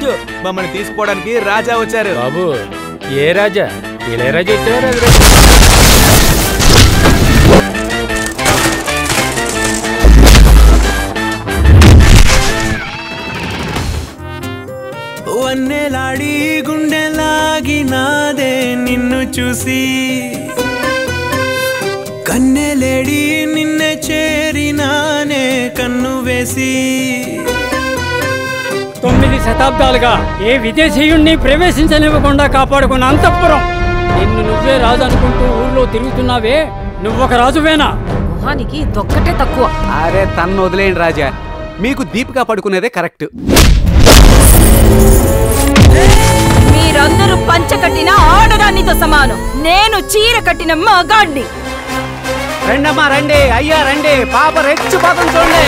రోజు మమ్మల్ని తీసుకోవడానికి రాజా వచ్చారు బాబు ఏ రాజా ఇళయరాజా వచ్చారా రవిరాజా వన్నెలాడి గుండెలాగినాదే నిన్ను చూసి కన్నెలేడి నిన్నే చేరినానే కన్ను వేసి తొమ్మిది శతాబ్దాలుగా ఏ విదేశీయుణ్ణి ప్రవేశించనివ్వకుండా కాపాడుకున్న అంతఃపురం నిన్ను నువ్వే రాజు అనుకుంటూ ఊర్లో తిరుగుతున్నావే నువ్వొక రాజువేనా మొహానికి దొక్కటే తక్కువ అరే తన్ను వదిలేయండి రాజా మీకు దీపిక పడుకునేదే కరెక్ట్ మీరందరూ పంచ కట్టిన ఆడదానితో సమానం నేను చీర కట్టిన మగాడిని రండమ్మా రండి అయ్యా రండి పాప రెచ్చిపోతాం చూడండి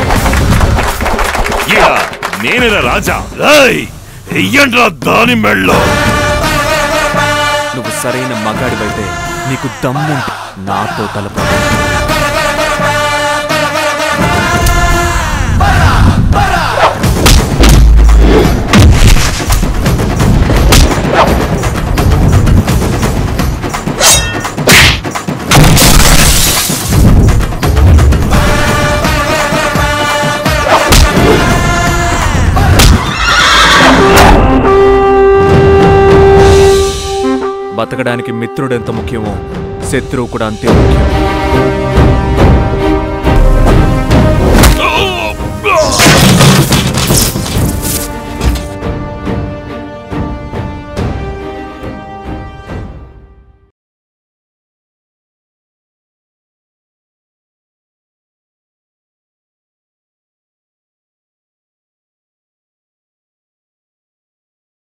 యా నేనేరా రాజా రాయ్ ఎయ్యండ్రా దాని మెళ్ళో నువ్వు సరైన మగాడివైతే నీకు దమ్ము నాతో తలప బతకడానికి మిత్రుడు ఎంత ముఖ్యమో శత్రువు కూడా అంతే ముఖ్యం